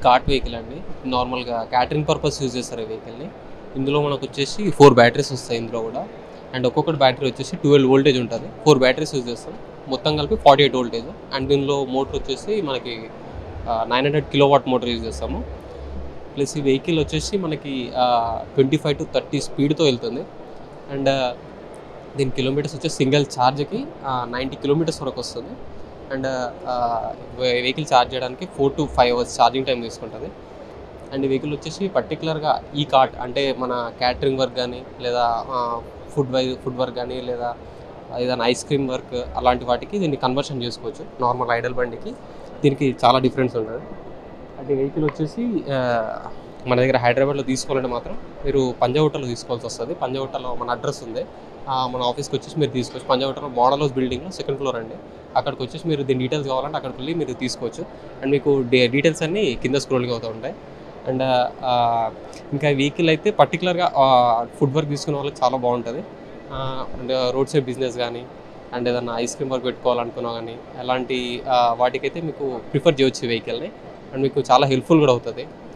cart vehicle అండి నార్మల్గా catering purpose use చేస్తారు ఈ వెహికల్ని ఇందులో మనకు వచ్చేసి ఫోర్ బ్యాటరీస్ వస్తాయి ఇందులో కూడా అండ్ ఒక్కొక్కటి బ్యాటరీ వచ్చేసి ట్వెల్వ్ వోల్టేజ్ ఉంటుంది ఫోర్ బ్యాటరీస్ యూజ్ చేస్తాం మొత్తం కలిపి ఫార్టీ ఎయిట్ వోల్టేజ్ అండ్ దీనిలో మోటార్ వచ్చేసి మనకి nine hundred kilo watt motor use చేస్తాము ప్లస్ ఈ వెహికల్ వచ్చేసి మనకి ట్వంటీ ఫైవ్ టు థర్టీ స్పీడ్తో వెళ్తుంది అండ్ దీని కిలోమీటర్స్ వచ్చేసి సింగిల్ ఛార్జ్కి నైంటీ కిలోమీటర్స్ వరకు వస్తుంది అండ్ వెహికల్ ఛార్జ్ చేయడానికి four to five hours charging time తీసుకుంటుంది అండ్ ఈ వెహికల్ వచ్చేసి పర్టికులర్గా ఈ కార్ట్ అంటే మన క్యాటరింగ్ వర్క్ కానీ లేదా ఫుడ్ వై ఫుడ్ వర్క్ కానీ లేదా ఏదైనా ఐస్ క్రీమ్ వర్క్ అలాంటి వాటికి దీన్ని కన్వర్షన్ చేసుకోవచ్చు నార్మల్ ఐడల్ బండికి దీనికి చాలా డిఫరెన్స్ ఉంటుంది అంటే వెహికల్ వచ్చేసి ఆ, మన దగ్గర హైదరాబాద్లో తీసుకోవాలంటే మాత్రం మీరు పంజాగుట్టలో తీసుకోవాల్సి వస్తుంది పంజాగుట్టలో మన అడ్రస్ ఉంది ఆ, మన ఆఫీస్కి వచ్చేసి మీరు తీసుకోవచ్చు పంజాగుట్టలో మోడల్ హౌస్ బిల్డింగ్లో సెకండ్ ఫ్లోర్ అండి అక్కడికి వచ్చేసి మీరు దీని డీటెయిల్స్ కావాలంటే అక్కడికి వెళ్ళి మీరు తీసుకోవచ్చు అండ్ మీకు డీటెయిల్స్ అన్నీ కింద స్క్రోల్గా అవుతూ ఉంటాయి అండ్ ఇంకా వెహికల్ అయితే పర్టికులర్గా ఫుడ్ వర్క్ తీసుకునే వాళ్ళకి చాలా బాగుంటుంది అండ్ రోడ్ సైడ్ బిజినెస్ కానీ అండ్ ఏదన్నా ఐస్ క్రీమ్ వర్క్ పెట్టుకోవాలనుకున్నా కానీ అలాంటి ఆ, వాటికైతే మీకు ప్రిఫర్ చేయొచ్చు వెహికల్ని అండ్ మీకు చాలా హెల్ప్ఫుల్ కూడా అవుతుంది